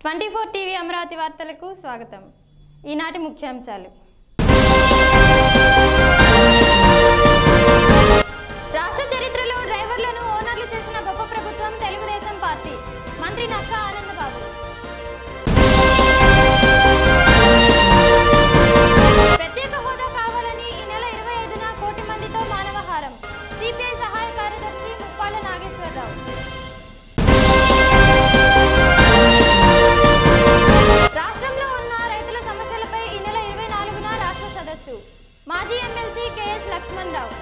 twenty four TV Amaravati వార్తలకు స్వాగతం ఈనాటి ముఖ్యాంశాలు రాష్ట్ర చరిత్రలో డ్రైవర్లను ఓనర్లు చేసిన గొప్ప ప్రభుత్వం తెలుగుదేశం పార్టీ మంత్రి నక్కా ఆనందబాబు ప్రత్యేక హోదా కావాలని ఈ నెల ఇరవై ఐదున కోటి మందితో మానవహారం సిపిఐ సహాయ కార్యదర్శి ముప్పాల నాగేశ్వరరావు రాష్ట్రంలో ఉన్న రైతుల సమస్యలపై ఈ నెల ఇరవై నాలుగున రాష్ట్ర సదస్సు మాజీ MLC KS Lakshman Rao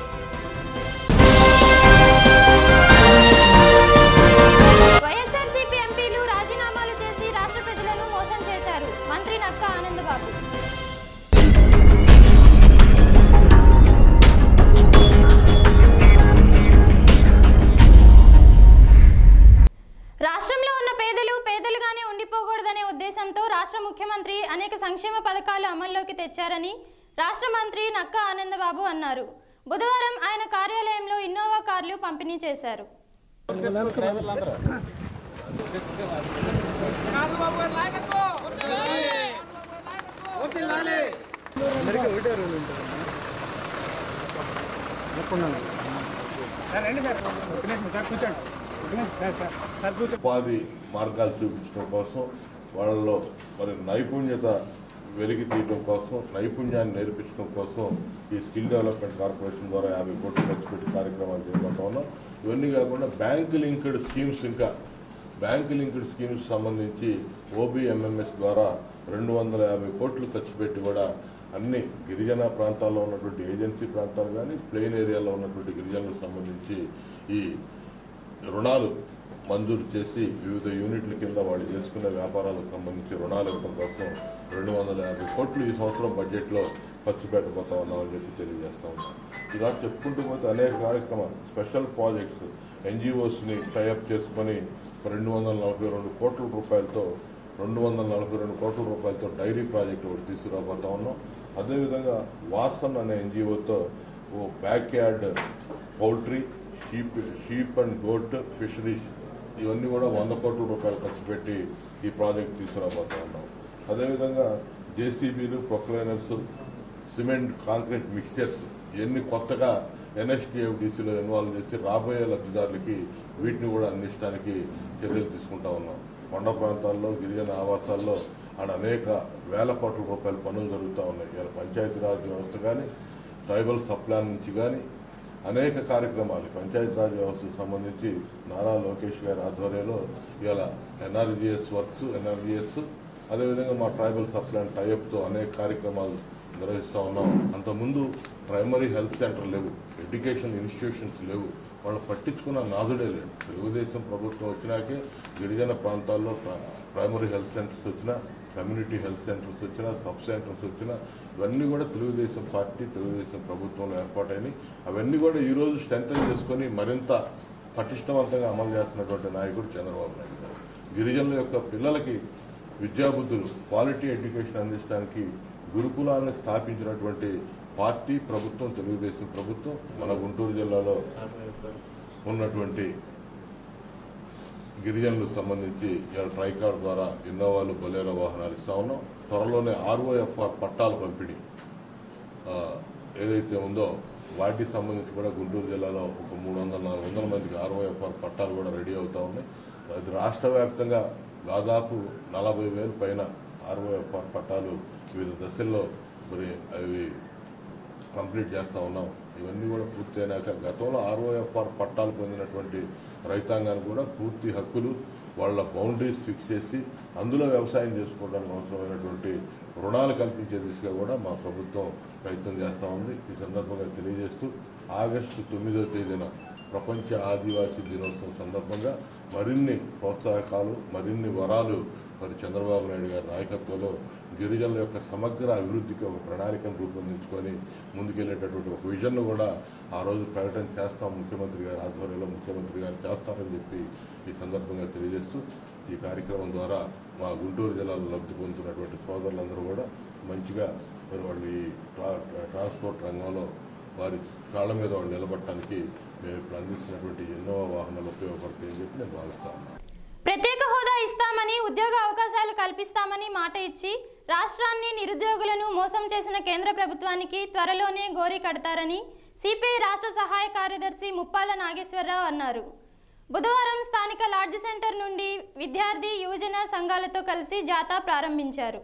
YSRCP ఎంపీలు రాజీనామాలు చేసి రాష్ట్ర ప్రజలను మోసం చేశారు మంత్రి నక్కా ఆనందబాబు రాష్ట్రంలో ఉన్న పేదలు పేదలుగానే ఉండిపోకూడదనే ఉద్దేశంతో రాష్ట్ర ముఖ్యమంత్రి అనేక సంక్షేమ పథకాలు అమల్లోకి తెచ్చారని రాష్ట్ర మంత్రి నక్కా ఆనందబాబు అన్నారు బుధవారం ఆయన కార్యాలయంలో ఇన్నోవా కార్లు పంపిణీ చేశారు ఉపాధి మార్గాలు చూపించడం కోసం వాళ్ళలో మరి నైపుణ్యత వెలికి తీయడం కోసం నైపుణ్యాన్ని నేర్పించడం కోసం ఈ స్కిల్ డెవలప్మెంట్ కార్పొరేషన్ ద్వారా యాభై కోట్లు ఖర్చు పెట్టి కార్యక్రమాలు చేపడతా ఉన్నాం ఇవన్నీ కాకుండా బ్యాంక్ లింక్డ్ స్కీమ్స్ ఇంకా బ్యాంక్ లింక్డ్ స్కీమ్స్ సంబంధించి ఓబీఎంఎంఎస్ ద్వారా రెండు వందల యాభై కోట్లు ఖర్చు పెట్టి కూడా అన్ని గిరిజన ప్రాంతాల్లో ఉన్నటువంటి ఏజెన్సీ ప్రాంతాలు కానీ ప్లెయిన్ ఏరియాలో ఉన్నటువంటి గిరిజనులకు సంబంధించి ఈ రుణాలు మంజూరు చేసి వివిధ యూనిట్ల కింద వాళ్ళు చేసుకునే వ్యాపారాలకు సంబంధించి రుణాలు ఇవ్వడం కోసం రెండు వందల యాభై కోట్లు ఈ సంవత్సరం బడ్జెట్లో ఖర్చు పెట్టబోతా ఉన్నామని చెప్పి తెలియజేస్తా ఉన్నాం ఇలా చెప్పుకుంటూ పోతే అనేక కార్యక్రమాలు స్పెషల్ ప్రాజెక్ట్స్ ఎన్జిఓస్ని టైఅప్ చేసుకొని రెండు వందల నలభై రెండు కోట్ల రూపాయలతో రెండు వందల నలభై రెండు కోట్ల రూపాయలతో డైరీ ప్రాజెక్ట్ ఒకటి తీసుకురాబోతా ఉన్నాం అదేవిధంగా వాసన్ అనే ఎన్జిఓతో ఓ backyard poultry sheep sheep and goat fisheries ఇవన్నీ కూడా వంద కోట్ల రూపాయలు ఖర్చు పెట్టి ఈ ప్రాజెక్ట్ తీసుకురాబోతా ఉన్నాం అదేవిధంగా జేసీబీలు ప్రొక్లైనర్స్ సిమెంట్ కాంక్రీట్ మిక్చర్స్ ఇవన్నీ కొత్తగా ఎన్ఎస్టీఎఫ్డిసిలో ఇన్వాల్వ్ చేసి రాబోయే లబ్ధిదారులకి వీటిని కూడా అందించడానికి చర్యలు తీసుకుంటా ఉన్నాం కొండ ప్రాంతాల్లో గిరిజన ఆవాసాల్లో ఆడ అనేక వేల కోట్ల రూపాయల పనులు జరుగుతూ ఉన్నాయి ఇలా పంచాయతీరాజ్ వ్యవస్థ కానీ ట్రైబల్ సప్లాన్ నుంచి కానీ అనేక కార్యక్రమాలు పంచాయతీరాజ్ వ్యవస్థకు సంబంధించి నారా లోకేష్ గారి ఆధ్వర్యంలో ఇవాళ ఎన్ఆర్జిఎస్ వర్క్స్ ఎన్ఆర్జిఎస్ అదేవిధంగా మా ట్రైబల్ సప్లాన్ టైఅప్తో అనేక కార్యక్రమాలు నిర్వహిస్తూ ఉన్నాం అంతకుముందు ప్రైమరీ హెల్త్ సెంటర్ లేవు ఎడ్యుకేషన్ ఇన్స్టిట్యూషన్స్ లేవు వాళ్ళు పట్టించుకున్న నాదుడే లేడు తెలుగుదేశం ప్రభుత్వం వచ్చినాకే గిరిజన ప్రాంతాల్లో ప్ర- ప్రైమరీ హెల్త్ సెంటర్స్ వచ్చినా కమ్యూనిటీ హెల్త్ సెంటర్స్ వచ్చినా సబ్ సెంటర్స్ వచ్చినా ఇవన్నీ కూడా తెలుగుదేశం పార్టీ తెలుగుదేశం ప్రభుత్వంలో ఏర్పాటైనవి అవన్నీ కూడా ఈరోజు స్ట్రెంథన్ చేసుకొని మరింత పటిష్టవంతంగా అమలు చేస్తున్నటువంటి నాయకుడు చంద్రబాబు నాయుడు గారు గిరిజనుల యొక్క పిల్లలకి విద్యాబుద్ధులు క్వాలిటీ ఎడ్యుకేషన్ అందించడానికి గురుకులాలను స్థాపించినటువంటి పార్టీ ప్రభుత్వం తెలుగుదేశం ప్రభుత్వం మన గుంటూరు జిల్లాలో ఉన్నటువంటి గిరిజనులకు సంబంధించి ఇవాళ ట్రైకార్ ద్వారా ఇన్నోవాలు బొలేరో వాహనాలు ఇస్తా ఉన్నాం త్వరలోనే ఆర్ఓఎఫ్ఆర్ పట్టాల పంపిణీ ఆ, ఏదైతే ఉందో వాటికి సంబంధించి కూడా గుంటూరు జిల్లాలో ఒక మూడు వందల నాలుగు వందల మందికి ఆర్ఓఎఫ్ఆర్ పట్టాలు కూడా రెడీ అవుతా ఉన్నాయి అది రాష్ట్ర వ్యాప్తంగా దాదాపు నలభై వేలు పైన ఆర్ఓఎఫ్ఆర్ పట్టాలు వివిధ దశల్లో మరి అవి కంప్లీట్ చేస్తా ఉన్నాం ఇవన్నీ కూడా పూర్తయినాక గతంలో ఆర్ఓఎఫ్ఆర్ పట్టాలు పొందినటువంటి రైతాంగానికి కూడా పూర్తి హక్కులు వాళ్ళ బౌండరీస్ ఫిక్స్ చేసి అందులో వ్యవసాయం చేసుకోవడానికి అవసరమైనటువంటి రుణాలు కల్పించే దిశగా కూడా మా ప్రభుత్వం ప్రయత్నం చేస్తూ ఉంది ఈ సందర్భంగా తెలియజేస్తూ ఆగస్టు తొమ్మిదో తేదీన ప్రపంచ ఆదివాసీ దినోత్సవం సందర్భంగా మరిన్ని ప్రోత్సాహకాలు మరిన్ని వరాలు మరి చంద్రబాబు నాయుడు గారి నాయకత్వంలో గిరిజనుల యొక్క సమగ్ర అభివృద్ధికి ఒక ప్రణాళికను రూపొందించుకొని ముందుకెళ్లేటటువంటి ఒక విజన్ను కూడా ఆ రోజు ప్రకటన చేస్తాం ముఖ్యమంత్రి గారి ఆధ్వర్యంలో ముఖ్యమంత్రి గారు చేస్తారని చెప్పి ఈ సందర్భంగా తెలియజేస్తూ ఈ కార్యక్రమం ద్వారా మా గుంటూరు జిల్లాలో లబ్ధి పొందుతున్నటువంటి సోదరులందరూ కూడా మంచిగా మరి వాళ్ళు ఈ ట్రా- ట్రాన్స్పోర్ట్ రంగంలో వారి కాళ్ళ మీద వాళ్ళు నిలబడటానికి మేము ఇప్పుడు అందిస్తున్నటువంటి ఎన్నో వాహనాలు ఉపయోగపడతాయని చెప్పి నేను భావిస్తాను ప్రత్యేక హోదా ఇస్తామని చేస్తామని ఉద్యోగ అవకాశాలు కల్పిస్తామని మాట ఇచ్చి రాష్ట్రాన్ని నిరుద్యోగులను మోసం చేసిన కేంద్ర ప్రభుత్వానికి త్వరలోనే గోరి కడతారని సిపిఐ రాష్ట్ర సహాయ కార్యదర్శి ముప్పాల నాగేశ్వరరావు అన్నారు బుధవారం స్థానిక లాడ్జ్ సెంటర్ నుండి విద్యార్థి యువజన సంఘాలతో కలిసి జాతా ప్రారంభించారు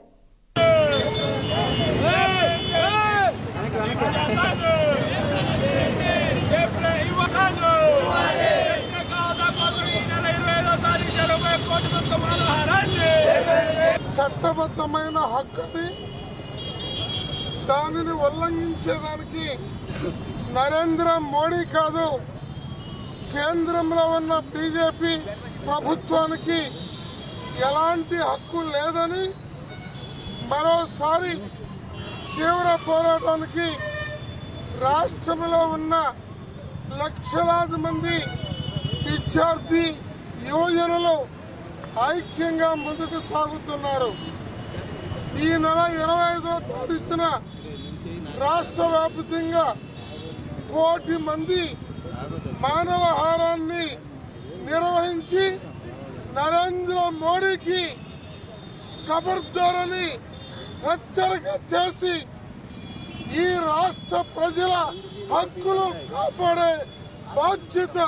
చట్టబద్ధమైన హక్కుని దానిని ఉల్లంఘించేదానికి నరేంద్ర మోడీ కాదు కేంద్రంలో ఉన్న బీజేపీ ప్రభుత్వానికి ఎలాంటి హక్కు లేదని మరోసారి తీవ్ర పోరాటానికి రాష్ట్రంలో ఉన్న లక్షలాది మంది విద్యార్థి యువజనులు ఐక్యంగా ముందుకు సాగుతున్నారు ఈ నెల ఇరవై ఐదో తారీఖున రాష్ట్ర వ్యాప్తంగా కోటి మంది మానవహారాన్ని నిర్వహించి నరేంద్ర మోడీకి ఖబర్దారని హెచ్చరిక చేసి ఈ రాష్ట్ర ప్రజల హక్కులు కాపాడే బాధ్యత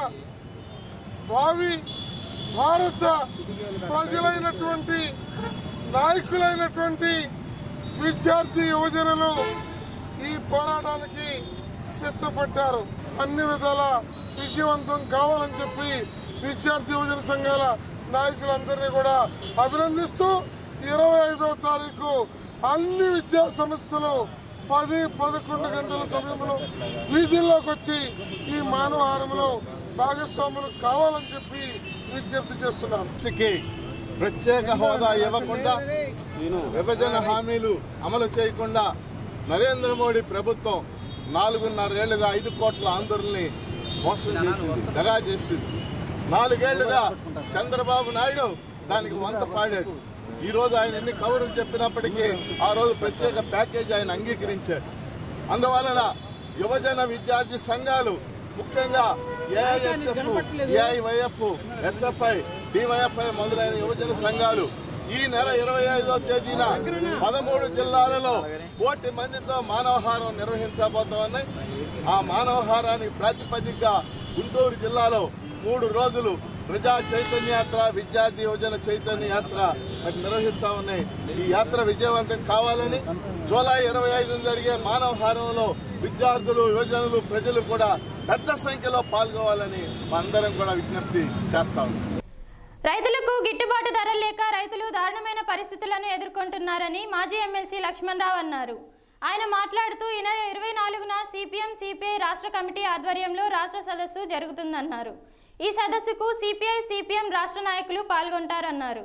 భావి భారత ప్రజలైనటువంటి నాయకులైనటువంటి విద్యార్థి యువజనులు ఈ పోరాటానికి సిద్ధపడ్డారు అన్ని విధాల విజయవంతం కావాలని చెప్పి విద్యార్థి యువజన సంఘాల నాయకులందరినీ కూడా అభినందిస్తూ ఇరవై ఐదో తారీఖు అన్ని విద్యా సంస్థలు పది పదకొండు గంటల సమయంలో వీధుల్లోకి వచ్చి ఈ మానవహారంలో భాగస్వాములు కావాలని చెప్పి విజ్ఞప్తి చేస్తున్నాను కి ప్రత్యేక హోదా ఇవ్వకుండా విభజన హామీలు అమలు చేయకుండా నరేంద్ర మోడీ ప్రభుత్వం నాలుగున్నరేళ్లుగా ఐదు కోట్ల ఆందోళనని మోసం చేసింది దగా చేసింది నాలుగేళ్లుగా చంద్రబాబు నాయుడు దానికి వంత పాడాడు ఈ రోజు ఆయన ఎన్ని కబుర్లు చెప్పినప్పటికీ ఆ రోజు ప్రత్యేక ప్యాకేజీ ఆయన అంగీకరించాడు అందువలన యువజన విద్యార్థి సంఘాలు ముఖ్యంగా ఏఐఎస్ఎఫ్ ఏఐవైఎఫ్ ఎస్ఎఫ్ఐ డివైఎఫ్ఐ మొదలైన యువజన సంఘాలు ఈ నెల ఇరవై ఐదో తేదీన పదమూడు జిల్లాలలో కోటి మందితో మానవహారం నిర్వహించబోతా ఆ మానవహారానికి ప్రాతిపదికగా గుంటూరు జిల్లాలో మూడు రోజులు ప్రజా చైతన్య యాత్ర విద్యార్థి యువజన చైతన్య యాత్ర మరి నిర్వహిస్తా ఉన్నాయి ఈ యాత్ర విజయవంతం కావాలని జూలై ఇరవై ఐదు జరిగే మానవహారంలో విద్యార్థులు యువజనులు ప్రజలు కూడా పెద్ద సంఖ్యలో పాల్గొవాలని అందరం కూడా విజ్ఞప్తి చేస్తా ఉన్నాం రైతులకు గిట్టుబాటు ధర లేక రైతులు దారుణమైన పరిస్థితులను ఎదుర్కొంటున్నారని మాజీ ఎమ్మెల్సీ లక్ష్మణరావు అన్నారు ఆయన మాట్లాడుతూ ఈ నెల ఇరవై నాలుగున సిపిఎం సిపిఐ రాష్ట్ర కమిటీ ఆధ్వర్యంలో రాష్ట్ర సదస్సు జరుగుతుందన్నారు ఈ సదస్సుకు సిపిఐ సిపిఎం రాష్ట్ర నాయకులు పాల్గొంటారన్నారు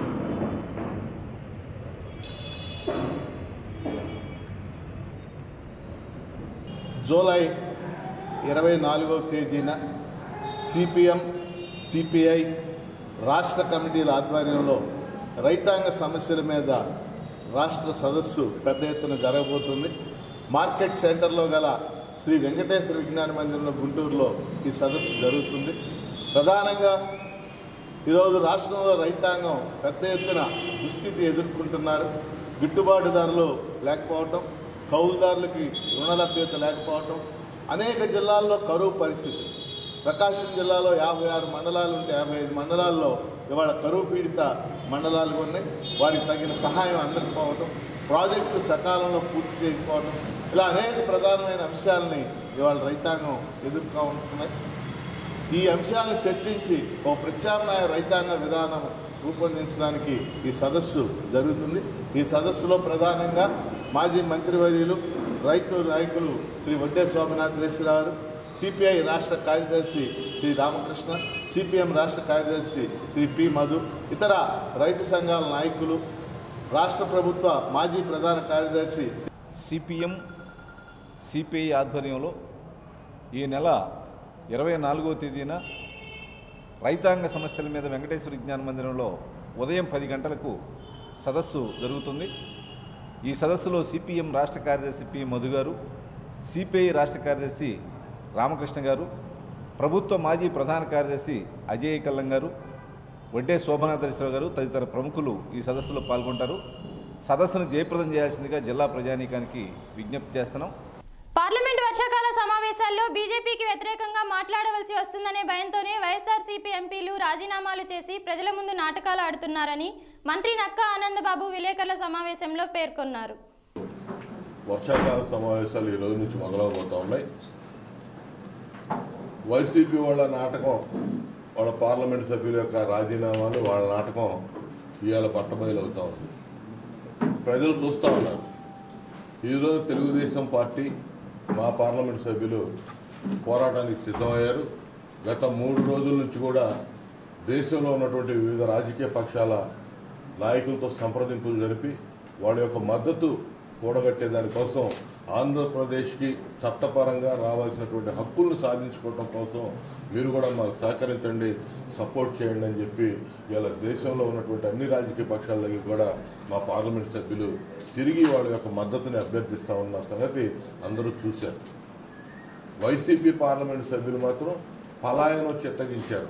జూలై ఇరవై నాలుగవ తేదీన సిపిఎం సిపిఐ రాష్ట్ర కమిటీల ఆధ్వర్యంలో రైతాంగ సమస్యల మీద రాష్ట్ర సదస్సు పెద్ద ఎత్తున జరగబోతుంది మార్కెట్ సెంటర్లో గల శ్రీ వెంకటేశ్వర విజ్ఞాన మందిరంలో గుంటూరులో ఈ సదస్సు జరుగుతుంది ప్రధానంగా ఈరోజు రాష్ట్రంలో రైతాంగం పెద్ద ఎత్తున దుస్థితి ఎదుర్కొంటున్నారు గిట్టుబాటు ధరలు లేకపోవటం కౌలుదారులకి రుణ లభ్యత లేకపోవటం అనేక జిల్లాల్లో కరువు పరిస్థితి ప్రకాశం జిల్లాలో యాభై ఆరు మండలాలు ఉంటే యాభై ఐదు మండలాల్లో ఇవాళ కరువు పీడిత మండలాలు ఉన్నాయి వారికి తగిన సహాయం అందకపోవటం ప్రాజెక్టులు సకాలంలో పూర్తి చేయకపోవడం ఇలా అనేక ప్రధానమైన అంశాలని ఇవాళ రైతాంగం ఎదుర్కొంటున్నాయి ఈ అంశాలను చర్చించి ఓ ప్రత్యామ్నాయ రైతాంగ విధానం రూపొందించడానికి ఈ సదస్సు జరుగుతుంది ఈ సదస్సులో ప్రధానంగా మాజీ మంత్రివర్యులు రైతు నాయకులు శ్రీ వడ్డే శోభనాథేశ్వరరావు సిపిఐ రాష్ట్ర కార్యదర్శి శ్రీ రామకృష్ణ సిపిఎం రాష్ట్ర కార్యదర్శి శ్రీ పి మధు ఇతర రైతు సంఘాల నాయకులు రాష్ట్ర ప్రభుత్వ మాజీ ప్రధాన కార్యదర్శి సిపిఎం సిపిఐ ఆధ్వర్యంలో ఈ నెల ఇరవై నాలుగవ తేదీన రైతాంగ సమస్యల మీద వెంకటేశ్వర విజ్ఞాన మందిరంలో ఉదయం పది గంటలకు సదస్సు జరుగుతుంది ఈ సదస్సులో సిపిఎం రాష్ట్ర కార్యదర్శి పి మధు గారు సిపిఐ రాష్ట్ర కార్యదర్శి రామకృష్ణ గారు ప్రభుత్వ మాజీ ప్రధాన కార్యదర్శి అజయ్ కల్లం గారు వడ్డే శోభనాథరేశ్వర గారు తదితర ప్రముఖులు ఈ సదస్సులో పాల్గొంటారు సదస్సును జయప్రదం చేయాల్సిందిగా జిల్లా ప్రజానీకానికి విజ్ఞప్తి చేస్తున్నాం పార్లమెంట్ వర్షాకాల సమావేశాల్లో బీజేపీకి వ్యతిరేకంగా మాట్లాడవలసి వస్తుందనే భయంతోనే వైఎస్ఆర్సీపీ ఎంపీలు రాజీనామాలు చేసి ప్రజల ముందు నాటకాలు ఆడుతున్నారని మంత్రి నక్కా ఆనందబాబు విలేకరుల సమావేశంలో పేర్కొన్నారు వర్షాకాల సమావేశాలు ఈ రోజు నుంచి మొదలవబోతా ఉన్నాయి వైసీపీ వాళ్ళ నాటకం వాళ్ళ పార్లమెంట్ సభ్యుల యొక్క రాజీనామాలు వాళ్ళ నాటకం ఇవాళ పట్టబయలు అవుతా ఉంది ప్రజలు చూస్తూ ఉన్నారు ఈరోజు తెలుగుదేశం పార్టీ మా పార్లమెంట్ సభ్యులు పోరాటానికి సిద్ధమయ్యారు గత మూడు రోజుల నుంచి కూడా దేశంలో ఉన్నటువంటి వివిధ రాజకీయ పక్షాల నాయకులతో సంప్రదింపులు జరిపి వాళ్ళ యొక్క మద్దతు కూడగట్టే దానికోసం ఆంధ్రప్రదేశ్కి చట్టపరంగా రావాల్సినటువంటి హక్కులను సాధించుకోవడం కోసం మీరు కూడా మాకు సహకరించండి సపోర్ట్ చేయండి అని చెప్పి ఇలా దేశంలో ఉన్నటువంటి అన్ని రాజకీయ పక్షాల దగ్గర కూడా మా పార్లమెంట్ సభ్యులు తిరిగి వాళ్ళ యొక్క మద్దతుని అభ్యర్థిస్తా ఉన్న సంగతి అందరూ చూశారు వైసీపీ పార్లమెంట్ సభ్యులు మాత్రం పలాయనం చిత్తగించారు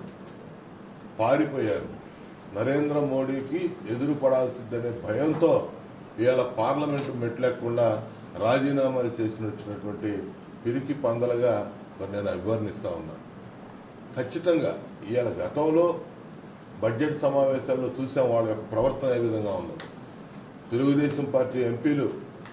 పారిపోయారు నరేంద్ర మోడీకి ఎదురు పడాల్సిందనే భయంతో ఇవాళ పార్లమెంటు మెట్లెక్కకుండా రాజీనామాలు చేసిన వచ్చినటువంటి పిరికి పందలుగా మరి నేను అభివర్ణిస్తా ఉన్నా ఖచ్చితంగా ఇవాళ గతంలో బడ్జెట్ సమావేశాల్లో చూసాం వాళ్ళ యొక్క ప్రవర్తన ఏ విధంగా ఉందో తెలుగుదేశం పార్టీ ఎంపీలు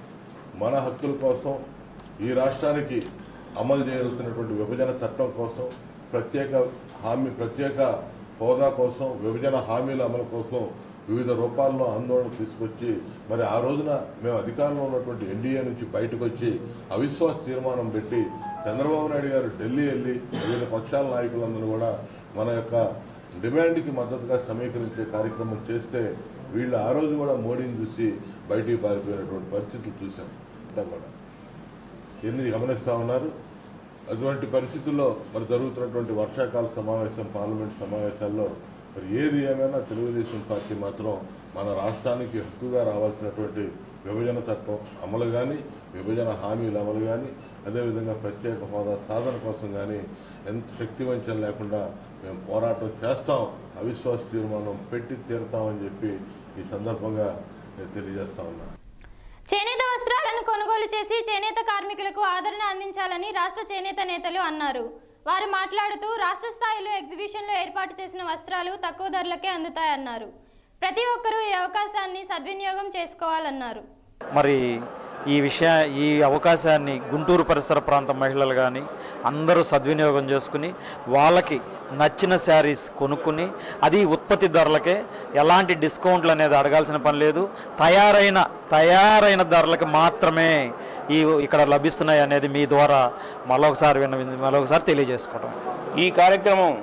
మన హక్కుల కోసం ఈ రాష్ట్రానికి అమలు చేయాల్సినటువంటి విభజన చట్టం కోసం ప్రత్యేక హామీ ప్రత్యేక హోదా కోసం విభజన హామీల అమలు కోసం వివిధ రూపాల్లో ఆందోళన తీసుకొచ్చి మరి ఆ రోజున మేము అధికారంలో ఉన్నటువంటి ఎన్డీఏ నుంచి బయటకు వచ్చి అవిశ్వాస తీర్మానం పెట్టి చంద్రబాబు నాయుడు గారు ఢిల్లీ వెళ్ళి వివిధ పక్షాల నాయకులందరూ కూడా మన యొక్క డిమాండ్కి మద్దతుగా సమీకరించే కార్యక్రమం చేస్తే వీళ్ళు ఆ రోజు కూడా మోడీని చూసి బయటికి పారిపోయినటువంటి పరిస్థితులు చూసాం అంతా కూడా ఎన్ని గమనిస్తా ఉన్నారు అటువంటి పరిస్థితుల్లో మరి జరుగుతున్నటువంటి వర్షాకాల సమావేశం పార్లమెంట్ సమావేశాల్లో మరి ఏది ఏమైనా తెలుగుదేశం పార్టీ మాత్రం మన రాష్ట్రానికి హక్కుగా రావాల్సినటువంటి విభజన చట్టం అమలు కానీ విభజన హామీల అమలు కానీ అదేవిధంగా ప్రత్యేక హోదా సాధన కోసం కానీ ఎంత శక్తివంచన లేకుండా మేము పోరాటం చేస్తాం అవిశ్వాస తీర్మానం పెట్టి తీరుతామని చెప్పి ఈ సందర్భంగా నేను తెలియజేస్తా ఉన్నాను చేనేత వస్త్రాలను కొనుగోలు చేసి చేనేత కార్మికులకు ఆదరణ అందించాలని రాష్ట్ర చేనేత నేతలు అన్నారు వారు మాట్లాడుతూ రాష్ట్ర స్థాయిలో ఎగ్జిబిషన్లో ఏర్పాటు చేసిన వస్త్రాలు తక్కువ ధరలకే అందుతాయన్నారు ప్రతి ఒక్కరూ ఈ అవకాశాన్ని సద్వినియోగం చేసుకోవాలన్నారు మరి ఈ విషయ ఈ అవకాశాన్ని గుంటూరు పరిసర ప్రాంత మహిళలు కానీ అందరూ సద్వినియోగం చేసుకుని వాళ్ళకి నచ్చిన శారీస్ కొనుక్కుని అది ఉత్పత్తి ధరలకే ఎలాంటి డిస్కౌంట్లు అనేది అడగాల్సిన పని లేదు తయారైన తయారైన ధరలకు మాత్రమే ఈ ఇక్కడ లభిస్తున్నాయి అనేది మీ ద్వారా మరొకసారి విన్న మరొకసారి తెలియజేసుకోవడం ఈ కార్యక్రమం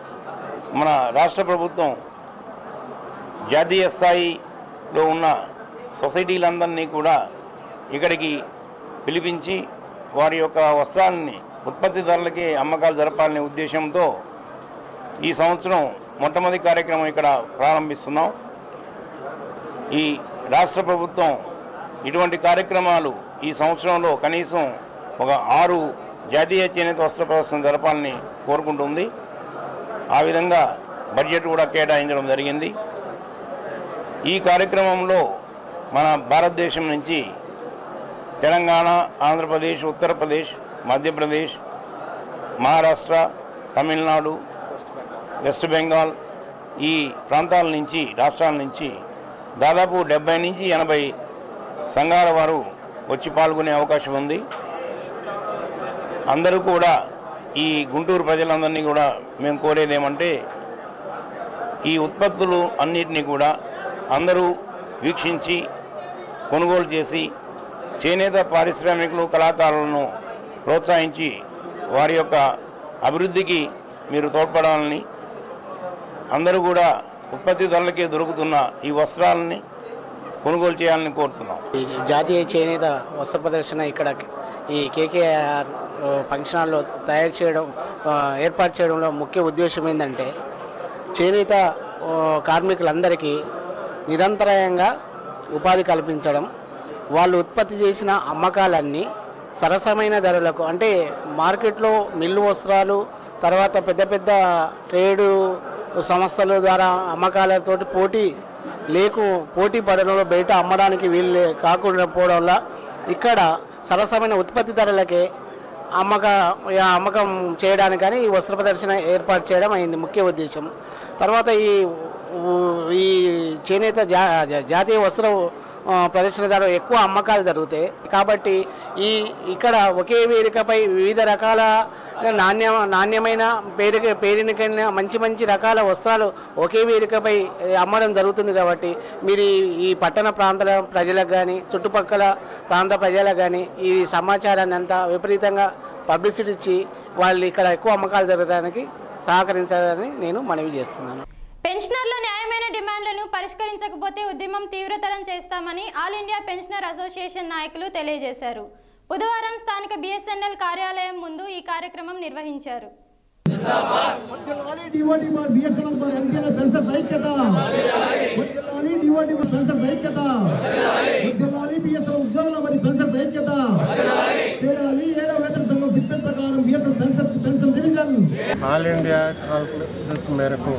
మన రాష్ట్ర ప్రభుత్వం జాతీయ స్థాయిలో ఉన్న సొసైటీలందరినీ కూడా ఇక్కడికి పిలిపించి వారి యొక్క వస్త్రాలని ఉత్పత్తి ధరలకి అమ్మకాలు జరపాలనే ఉద్దేశంతో ఈ సంవత్సరం మొట్టమొదటి కార్యక్రమం ఇక్కడ ప్రారంభిస్తున్నాం ఈ రాష్ట్ర ప్రభుత్వం ఇటువంటి కార్యక్రమాలు ఈ సంవత్సరంలో కనీసం ఒక ఆరు జాతీయ చేనేత వస్త్ర ప్రదర్శన జరపాలని కోరుకుంటుంది ఆ విధంగా బడ్జెట్ కూడా కేటాయించడం జరిగింది ఈ కార్యక్రమంలో మన భారతదేశం నుంచి తెలంగాణ ఆంధ్రప్రదేశ్ ఉత్తరప్రదేశ్ మధ్యప్రదేశ్ మహారాష్ట్ర తమిళనాడు వెస్ట్ బెంగాల్ ఈ ప్రాంతాల నుంచి రాష్ట్రాల నుంచి దాదాపు డెబ్బై నుంచి ఎనభై సంఘాల వారు వచ్చి పాల్గొనే అవకాశం ఉంది అందరూ కూడా ఈ గుంటూరు ప్రజలందరినీ కూడా మేము కోరేది ఏమంటే ఈ ఉత్పత్తులు అన్నిటినీ కూడా అందరూ వీక్షించి కొనుగోలు చేసి చేనేత పారిశ్రామికులు కళాకారులను ప్రోత్సహించి వారి యొక్క అభివృద్ధికి మీరు తోడ్పడాలని అందరూ కూడా ఉత్పత్తి ధరలకే దొరుకుతున్న ఈ వస్త్రాలని కొనుగోలు చేయాలని కోరుతున్నాం ఈ జాతీయ చేనేత వస్త్ర ప్రదర్శన ఇక్కడ ఈ కేకేఆర్ ఫంక్షన్ హాల్లో తయారు చేయడం ఆ, ఏర్పాటు చేయడంలో ముఖ్య ఉద్దేశం ఏంటంటే చేనేత ఆ, కార్మికులందరికీ నిరంతరాయంగా ఉపాధి కల్పించడం వాళ్ళు ఉత్పత్తి చేసిన అమ్మకాలన్నీ సరసమైన ధరలకు అంటే మార్కెట్లో మిల్లు వస్త్రాలు తర్వాత పెద్ద పెద్ద ట్రేడు సంస్థల ద్వారా అమ్మకాలతోటి పోటీ లేకు పోటీ పడడంలో బయట అమ్మడానికి వీలు కాకుండా పోవడం వల్ల ఇక్కడ సరసమైన ఉత్పత్తి ధరలకే అమ్మక అమ్మకం చేయడానికి కానీ ఈ వస్త్ర ప్రదర్శన ఏర్పాటు చేయడం అయింది ముఖ్య ఉద్దేశం తర్వాత ఈ ఊ- ఈ చేనేత జా జా- జాతీయ వస్త్ర ఆ, ప్రదర్శన ద్వారా ఎక్కువ అమ్మకాలు జరుగుతాయి కాబట్టి ఈ ఇక్కడ ఒకే వేదికపై వివిధ రకాల నాణ్య నాణ్యమైన పేరుక పేరునికైన మంచి మంచి రకాల వస్త్రాలు ఒకే వేదికపై ఏ, అమ్మడం జరుగుతుంది కాబట్టి మీరు ఈ- ఈ పట్టణ ప్రాంతాల ప్రజలకు కానీ చుట్టుపక్కల ప్రాంత ప్రజలకు కానీ ఈ సమాచారాన్ని అంతా విపరీతంగా పబ్లిసిటీ ఇచ్చి వాళ్ళు ఇక్కడ ఎక్కువ అమ్మకాలు జరగడానికి సహకరించాలని నేను మనవి చేస్తున్నాను పెన్షనర్ల న్యాయమైన డిమాండ్లను పరిష్కరించకపోతే ఉద్యమం తీవ్రతరం చేస్తామని ఆల్ ఇండియా పెన్షనర్ అసోసియేషన్ నాయకులు తెలియజేశారు బుధవారం స్థానిక బిఎస్ఎన్ఎల్ కార్యాలయం ముందు ఈ కార్యక్రమం నిర్వహించారు వర్ధిల్లాలి డివోటి మా బిఎస్ఎన్ఎల్ మరి ఎన్టీఆర్ పెన్సెస్ ఐక్యత వర్ధిల్లాలి డివోటి మా పెన్సెస్ ఐక్యత వర్ధిల్లాలి బిఎస్ఎన్ఎల్ ఉద్యోగుల మరి పెన్సెస్ ఐక్యత చేయాలి ఏడవ వేతన సంఘం ఫిట్మెంట్ ప్రకారం బిఎస్ఎన్ పెన్సెస్ pension division all India calculate మేరకు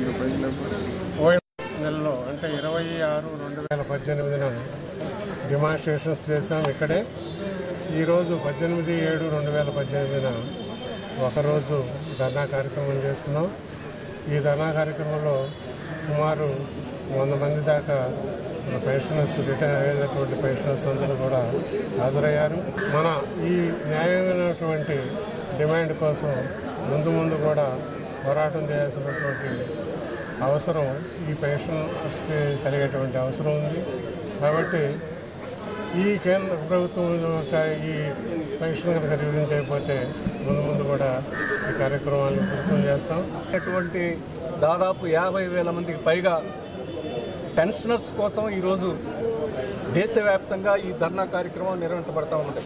పోయిన నెలలో అంటే ఇరవై ఆరు రెండు వేల పద్దెనిమిదిన డిమాన్స్ట్రేషన్స్ చేశాం ఇక్కడే ఈరోజు పద్దెనిమిది ఏడు రెండు వేల పద్దెనిమిదిన ఒకరోజు ధర్నా కార్యక్రమం చేస్తున్నాం ఈ ధర్నా కార్యక్రమంలో సుమారు వంద మంది దాకా మన పెన్షనర్స్ రిటైర్ అయినటువంటి పెన్షనర్స్ అందరూ కూడా హాజరయ్యారు మన ఈ న్యాయమైనటువంటి డిమాండ్ కోసం ముందు ముందు కూడా పోరాటం చేయాల్సినటువంటి అవసరం ఈ పెన్షన్స్కి కలిగేటువంటి అవసరం ఉంది కాబట్టి ఈ కేంద్ర ప్రభుత్వం యొక్క ఈ పెన్షన్ కనుక రివ్యూ చేయకపోతే ముందు ముందు కూడా ఈ కార్యక్రమాన్ని పూర్తం చేస్తాం అటువంటి దాదాపు యాభై వేల మందికి పైగా పెన్షనర్స్ కోసం ఈరోజు దేశవ్యాప్తంగా ఈ ధర్నా కార్యక్రమం నిర్వహించబడతా ఉంది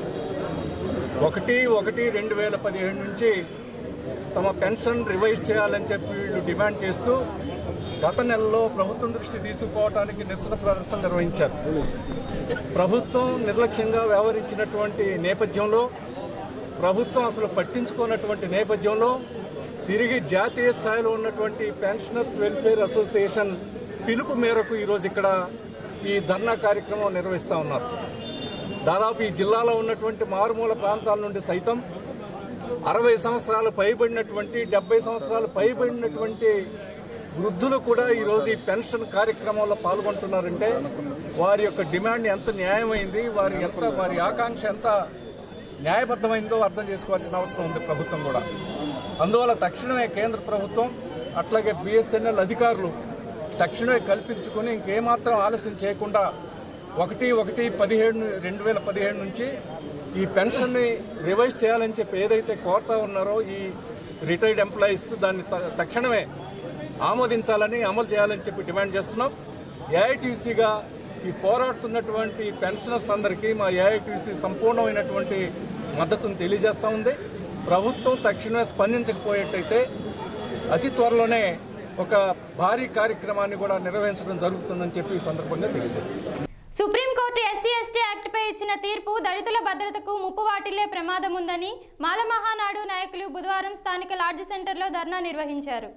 ఒకటి ఒకటి రెండు వేల పదిహేడు నుంచి తమ పెన్షన్ రివైజ్ చేయాలని చెప్పి వీళ్ళు డిమాండ్ చేస్తూ గత నెలలో ప్రభుత్వం దృష్టి తీసుకోవడానికి నిరసన ప్రదర్శన నిర్వహించారు ప్రభుత్వం నిర్లక్ష్యంగా వ్యవహరించినటువంటి నేపథ్యంలో ప్రభుత్వం అసలు పట్టించుకున్నటువంటి నేపథ్యంలో తిరిగి జాతీయ స్థాయిలో ఉన్నటువంటి పెన్షనర్స్ వెల్ఫేర్ అసోసియేషన్ పిలుపు మేరకు ఈరోజు ఇక్కడ ఈ ధర్నా కార్యక్రమం నిర్వహిస్తూ ఉన్నారు దాదాపు ఈ జిల్లాలో ఉన్నటువంటి మారుమూల ప్రాంతాల నుండి సైతం అరవై సంవత్సరాలు పైబడినటువంటి డెబ్బై సంవత్సరాలు పైబడినటువంటి వృద్ధులు కూడా ఈరోజు ఈ పెన్షన్ కార్యక్రమంలో పాల్గొంటున్నారంటే వారి యొక్క డిమాండ్ ఎంత న్యాయమైంది వారి ఎంత వారి ఆకాంక్ష ఎంత న్యాయబద్ధమైందో అర్థం చేసుకోవాల్సిన అవసరం ఉంది ప్రభుత్వం కూడా అందువల్ల తక్షణమే కేంద్ర ప్రభుత్వం అట్లాగే బిఎస్ఎన్ఎల్ అధికారులు తక్షణమే కల్పించుకొని ఇంకేమాత్రం ఆలస్యం చేయకుండా ఒకటి ఒకటి పదిహేడు రెండు వేల పదిహేడు నుంచి ఈ పెన్షన్ని రివైజ్ చేయాలని చెప్పి ఏదైతే కోరుతా ఉన్నారో ఈ రిటైర్డ్ ఎంప్లాయీస్ దాన్ని త- తక్షణమే ఆమోదించాలని అమలు చేయాలని చెప్పి డిమాండ్ చేస్తున్నాం ఏఐటీసీగా ఈ పోరాడుతున్నటువంటి పెన్షనర్స్ అందరికీ మా ఏఐటీసీ సంపూర్ణమైనటువంటి మద్దతును తెలియజేస్తూ ఉంది ప్రభుత్వం తక్షణమే స్పందించకపోయేట్టయితే అతి త్వరలోనే ఒక భారీ కార్యక్రమాన్ని కూడా నిర్వహించడం జరుగుతుందని చెప్పి ఈ సందర్భంగా తెలియజేస్తుంది సుప్రీంకోర్టు ఎస్సీ ఎస్టీ యాక్ట్పై ఇచ్చిన తీర్పు దళితుల భద్రతకు ముప్పు వాటిల్లే ప్రమాదం ఉందని మాల మహానాడు నాయకులు బుధవారం స్థానిక లాడ్జి సెంటర్లో ధర్నా నిర్వహించారు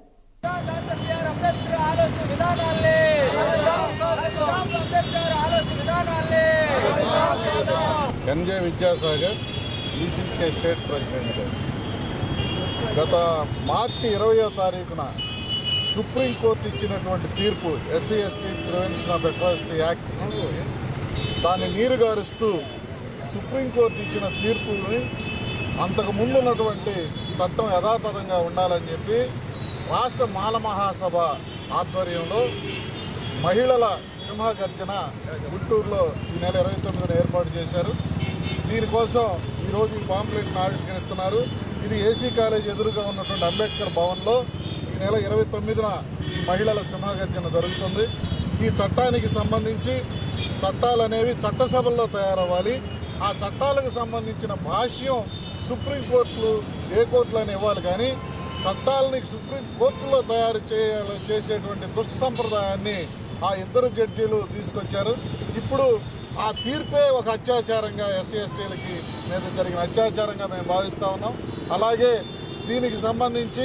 NJ Vidyasagar ECK state president గత మార్చి ఇరవయో తారీఖున సుప్రీంకోర్టు ఇచ్చినటువంటి తీర్పు SC ST prevention of atrocity act దాన్ని నీరుగారుస్తూ సుప్రీంకోర్టు ఇచ్చిన తీర్పుని అంతకు ముందు ఉన్నటువంటి చట్టం యథాతథంగా ఉండాలని చెప్పి రాష్ట్ర మాల మహాసభ ఆధ్వర్యంలో మహిళల సింహగర్జన గుంటూరులో ఈ నెల ఇరవై తొమ్మిదిన ఏర్పాటు చేశారు దీనికోసం ఈరోజు ఈ పాంప్లెట్ను ఆవిష్కరిస్తున్నారు ఇది ఏసీ కాలేజ్ ఎదురుగా ఉన్నటువంటి అంబేద్కర్ భవన్లో ఈ నెల ఇరవై తొమ్మిదిన ఈ మహిళల సింహగర్జన జరుగుతుంది ఈ చట్టానికి సంబంధించి చట్టాలు అనేవి చట్టసభల్లో తయారవ్వాలి ఆ చట్టాలకు సంబంధించిన భాష్యం సుప్రీంకోర్టులు ఏ కోర్టులని ఇవ్వాలి కానీ చట్టాలని సుప్రీం కోర్టులో తయారు చేయాలి చేసేటువంటి దుష్ట సంప్రదాయాన్ని ఆ ఇద్దరు జడ్జీలు తీసుకొచ్చారు ఇప్పుడు ఆ తీర్పే ఒక అత్యాచారంగా ఎస్సీ ఎస్టీలకి మీద జరిగిన అత్యాచారంగా మేము భావిస్తూ ఉన్నాం అలాగే దీనికి సంబంధించి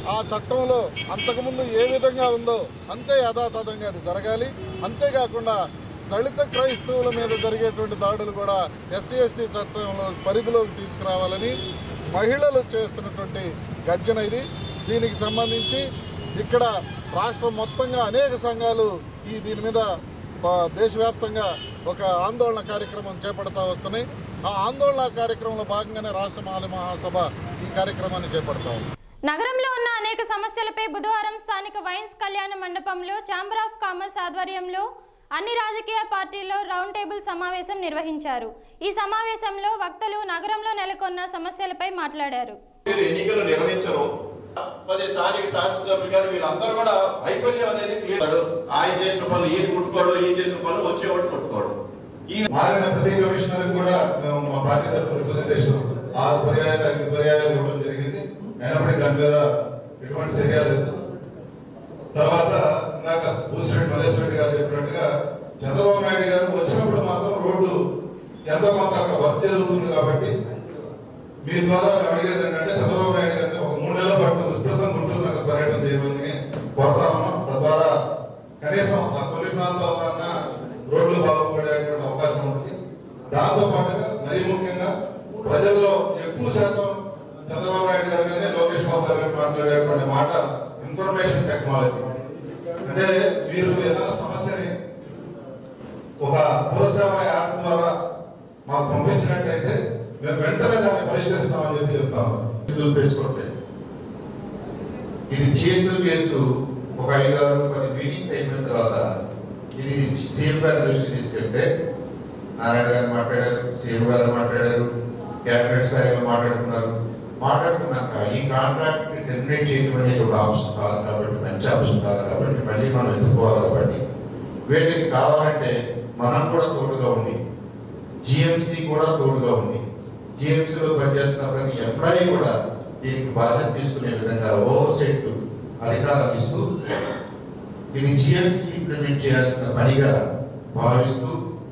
ఆ చట్టంలో అంతకుముందు ఏ విధంగా ఉందో అంతే యథాతథంగా అది జరగాలి అంతేకాకుండా దళిత క్రైస్తవుల మీద జరిగేటువంటి దాడులు కూడా ఎస్సీ ఎస్టీ చట్టంలో పరిధిలోకి తీసుకురావాలని మహిళలు చేస్తున్నటువంటి గర్జన ఇది దీనికి సంబంధించి ఇక్కడ రాష్ట్రం మొత్తంగా అనేక సంఘాలు ఈ దీని మీద ఆ, దేశవ్యాప్తంగా ఒక ఆందోళన కార్యక్రమం చేపడతా వస్తున్నాయి ఆ ఆందోళన కార్యక్రమంలో భాగంగానే రాష్ట్ర మాలి మహాసభ ఈ కార్యక్రమాన్ని చేపడతా ఉంది నగరంలో ఉన్న అనేక సమస్యలపై బుధవారం స్థానిక వైన్స్ కళ్యాణ మండపంలో ఛాంబర్ ఆఫ్ కామర్స్ ఆధ్వర్యంలో అన్ని రాజకీయ పార్టీల్లో రౌండ్ టేబుల్ సమావేశం నిర్వహించారు ఈ సమావేశంలో వక్తలు నగరంలో నెలకొన్న సమస్యలపై మాట్లాడారు మీరు ఎన్నికలు నిర్వహించరు పది స్థానిక శాసనసభ్యులు కానీ వీళ్ళందరూ కూడా వైఫల్యం అనేది క్లియర్ ఆయన చేసిన పనులు ఈయన ముట్టుకోడు ఈయన చేసిన పనులు వచ్చేవాడు ముట్టుకోడు ఈ మారిన ప్రతి కమిషనర్ కూడా మేము మా పార్టీ తరఫున రిప్రజెంటేషన్ ఆరు పర్యాయాలు ఐదు పర్యాయాలు ఇవ్వడం జరిగింది అయినప్పటికీ దాని మీద ఎటువంటి చర్య లేదు తర్వాత ఇందాక భూసిరెడ్డి మల్లేశ్వర రెడ్డి గారు చెప్పినట్టుగా చంద్రబాబు నాయుడు గారు వచ్చినప్పుడు మాత్రం రోడ్డు ఎంత కొంత అక్కడ వర్క్ జరుగుతుంది కాబట్టి మీ ద్వారా మేము అడిగేది ఏంటంటే చంద్రబాబు నాయుడు గారిని ఒక మూడు నెలల పాటు విస్తృతం గుంటూరు నగర పర్యటన చేయమని కోరుతా ఉన్నాం తద్వారా కనీసం ఆ కొన్ని ప్రాంతాలన్నా రోడ్లు బాగుపడేటువంటి అవకాశం ఉంటుంది దాంతో పాటుగా మరీ ముఖ్యంగా ప్రజల్లో ఎక్కువ శాతం చంద్రబాబు నాయుడు గారు కానీ లోకేష్ బాబు గారు కానీ మాట్లాడేటువంటి మాట ఇన్ఫర్మేషన్ టెక్నాలజీ అంటే మీరు ఏదైనా సమస్యని ఒక పురసేవ యాప్ ద్వారా మాకు పంపించినట్టయితే మేము వెంటనే దాన్ని పరిష్కరిస్తామని చెప్పి చెప్తాము దులిపేసుకుంటే ఇది చేస్తూ చేస్తూ ఒక ఐదు ఆరు పది మీటింగ్స్ అయిపోయిన తర్వాత ఇది సీఎం గారి దృష్టి తీసుకెళ్తే నారాయణ గారు మాట్లాడారు సీఎం గారు మాట్లాడారు క్యాబినెట్ స్థాయిలో మాట్లాడుకున్నారు మాట్లాడుకున్నాక ఈ కాంట్రాక్ట్ ని టెర్మినేట్ చేయడం అనేది ఒక ఆప్షన్ కాదు కాబట్టి మంచి ఆప్షన్ కాదు కాబట్టి మళ్ళీ మనం ఎత్తుకోవాలి కాబట్టి వీళ్ళకి కావాలంటే మనం కూడా తోడుగా ఉండి జిఎంసి కూడా తోడుగా ఉంది జిఎంసీలో పనిచేస్తున్న ప్రతి ఎంప్లాయీ కూడా దీనికి బాధ్యత తీసుకునే విధంగా ఓవర్ సెట్ అధికారాలు ఇస్తూ ఇది జిఎంసి ఇంప్లిమెంట్ చేయాల్సిన పనిగా భావిస్తూ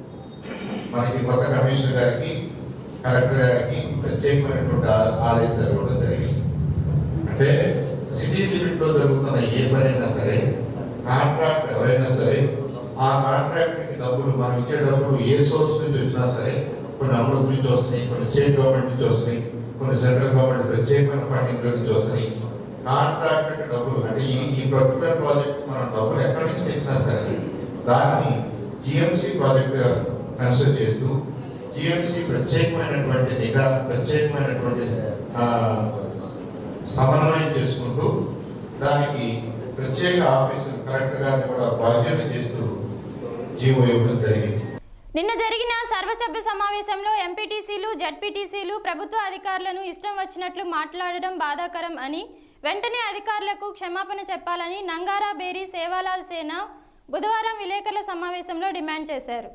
మనకి కొత్త కమిషనర్ గారికి కలెక్టర్ గారికి ప్రత్యేకమైనటువంటి ఆ- ఆదేశాలు ఇవ్వడం జరిగింది అంటే సిటీ లిమిట్ లో జరుగుతున్న ఏ పనైనా సరే కాంట్రాక్ట్ ఎవరైనా సరే ఆ కాంట్రాక్ట్ డబ్బులు మనం ఇచ్చే డబ్బులు ఏ సోర్స్ నుంచి వచ్చినా సరే కొన్ని అమృత్ నుంచి వస్తున్నాయి కొన్ని స్టేట్ గవర్నమెంట్ నుంచి వస్తున్నాయి కొన్ని సెంట్రల్ గవర్నమెంట్ ప్రత్యేకమైన ఫండింగ్ నుంచి వస్తున్నాయి కాంట్రాక్ట్ డబ్బులు అంటే ఈ ఈ పర్టికులర్ ప్రాజెక్ట్ మనం డబ్బులు ఎక్కడి నుంచి తెచ్చినా సరే దాన్ని జిఎంసి ప్రాజెక్ట్ కన్సిడర్ చేస్తూ జిఎంసి ప్రత్యేకమైనటువంటి నిఘా ప్రత్యేకమైనటువంటి ఆ, సమన్వయం చేసుకుంటూ దానికి ప్రత్యేక ఆఫీసు కలెక్టర్ గారిని కూడా బాధ్యత చేస్తూ జీవో ఇవ్వడం జరిగింది నిన్న జరిగిన సర్వసభ్య సమావేశంలో ఎంపీటీసీలు జడ్పీటీసీలు ప్రభుత్వ అధికారులను ఇష్టం వచ్చినట్లు మాట్లాడడం బాధాకరం అని వెంటనే అధికారులకు క్షమాపణ చెప్పాలని నంగారా బేరీ సేవాలాల్ సేన బుధవారం విలేకరుల సమావేశంలో డిమాండ్ చేశారు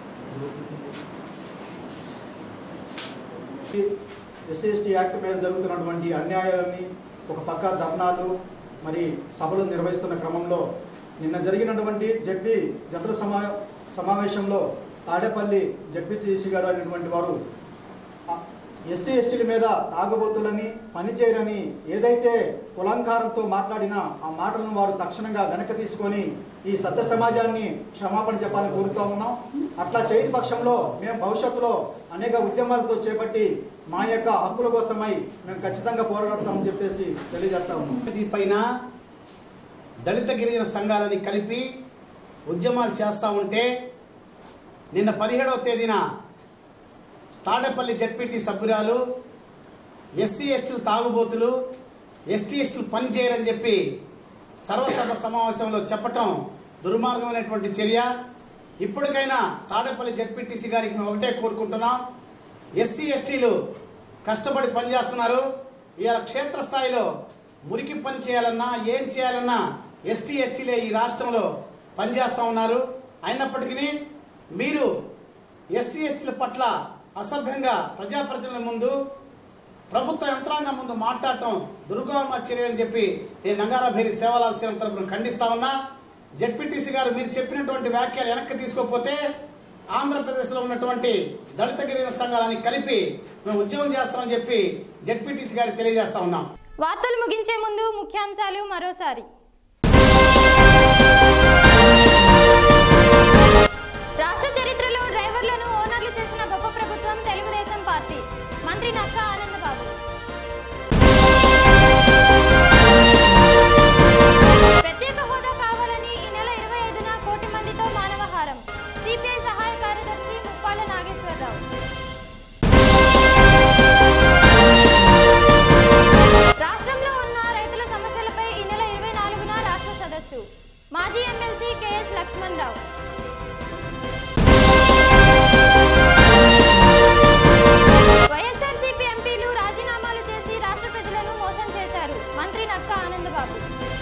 ఎస్సీ ఎస్టీ యాక్ట్ మీద జరుగుతున్నటువంటి అన్యాయాలని ఒక పక్క ధర్నాలు మరి సభలు నిర్వహిస్తున్న క్రమంలో నిన్న జరిగినటువంటి జడ్పీ జనరల్ సమా సమావేశంలో తాడేపల్లి జడ్పీటీసీ గారు అనేటువంటి వారు ఎస్సీ ఎస్టీల మీద తాగుబోతులని పనిచేయరని ఏదైతే కులంకారంతో మాట్లాడినా ఆ మాటలను వారు తక్షణంగా వెనక్కి తీసుకొని ఈ సత్య సమాజాన్ని క్షమాపణ చెప్పాలని కోరుతూ ఉన్నాం అట్లా చేయని పక్షంలో మేము భవిష్యత్తులో అనేక ఉద్యమాలతో చేపట్టి మా యొక్క హక్కుల కోసమై మేము ఖచ్చితంగా పోరాడతామని చెప్పేసి తెలియజేస్తా ఉన్నాం దీనిపైన దళిత గిరిజన సంఘాలని కలిపి ఉద్యమాలు చేస్తూ ఉంటే నిన్న పదిహేడవ తేదీన తాడేపల్లి జడ్పీటీ సభ్యురాలు ఎస్సీ ఎస్టీలు తాగుబోతులు ఎస్టీ ఎస్టీలు పని చేయరని చెప్పి సర్వసభ సమావేశంలో చెప్పటం దుర్మార్గమైనటువంటి చర్య ఇప్పటికైనా తాడేపల్లి జడ్పీటీసీ గారికి మేము ఒకటే కోరుకుంటున్నాం ఎస్సీ ఎస్టీలు కష్టపడి పనిచేస్తున్నారు ఇవాళ క్షేత్రస్థాయిలో మురికి పని చేయాలన్నా ఏం చేయాలన్నా ఎస్టీ ఎస్టీలే ఈ రాష్ట్రంలో పనిచేస్తూ ఉన్నారు అయినప్పటికీ మీరు ఎస్సీ ఎస్టీల పట్ల అసభ్యంగా ప్రజాప్రతినిధుల ముందు ప్రభుత్వ యంత్రాంగం ముందు మాట్లాడటం దుర్గమ చర్య అని చెప్పి నేను నంగారాభేరి సేవలాల సేన తరపున ఖండిస్తా ఉన్నా జడ్పీటీసీ గారు మీరు చెప్పినటువంటి వ్యాఖ్యలు వెనక్కి తీసుకోకపోతే ఆంధ్రప్రదేశ్లో ఉన్నటువంటి దళిత గిరిజన సంఘాలని కలిపి మేము ఉద్యమం చేస్తామని చెప్పి జడ్పీటీసీ గారికి తెలియజేస్తా ఉన్నాం వార్తలు ముగించే ముందు ముఖ్యాంశాలు మరోసారి రాష్ట్ర చరిత్రలో డ్రైవర్లను ఓనర్లు చేసిన గొప్ప ప్రభుత్వం తెలుగుదేశం పార్టీ మంత్రి నక్క ఆనందబాబు ప్రత్యేక హోదా కావాలని ఈ నెల ఇరవై ఐదున కోటి మందితో మానవహారం సిపిఐ సహాయ కార్యదర్శి ముప్పాల నాగేశ్వరరావు రాష్ట్రంలో ఉన్న రైతుల సమస్యలపై ఈ నెల ఇరవై నాలుగున రాష్ట్ర సదస్సు మాజీ MLC KS Lakshman Rao YSRCP ఎంపీలు రాజీనామాలు చేసి రాష్ట్ర ప్రజలను మోసం చేశారు మంత్రి నక్క ఆనందబాబు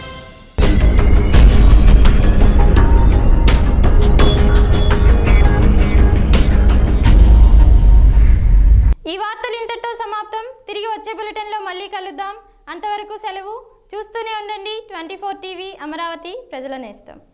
ఈ వార్తలు ఇంతటితో సమాప్తం తిరిగి వచ్చే బులెటిన్లో మళ్ళీ కలుద్దాం అంతవరకు సెలవు చూస్తూనే ఉండండి ట్వంటీ ఫోర్ టీవీ అమరావతి ప్రజల నేస్తం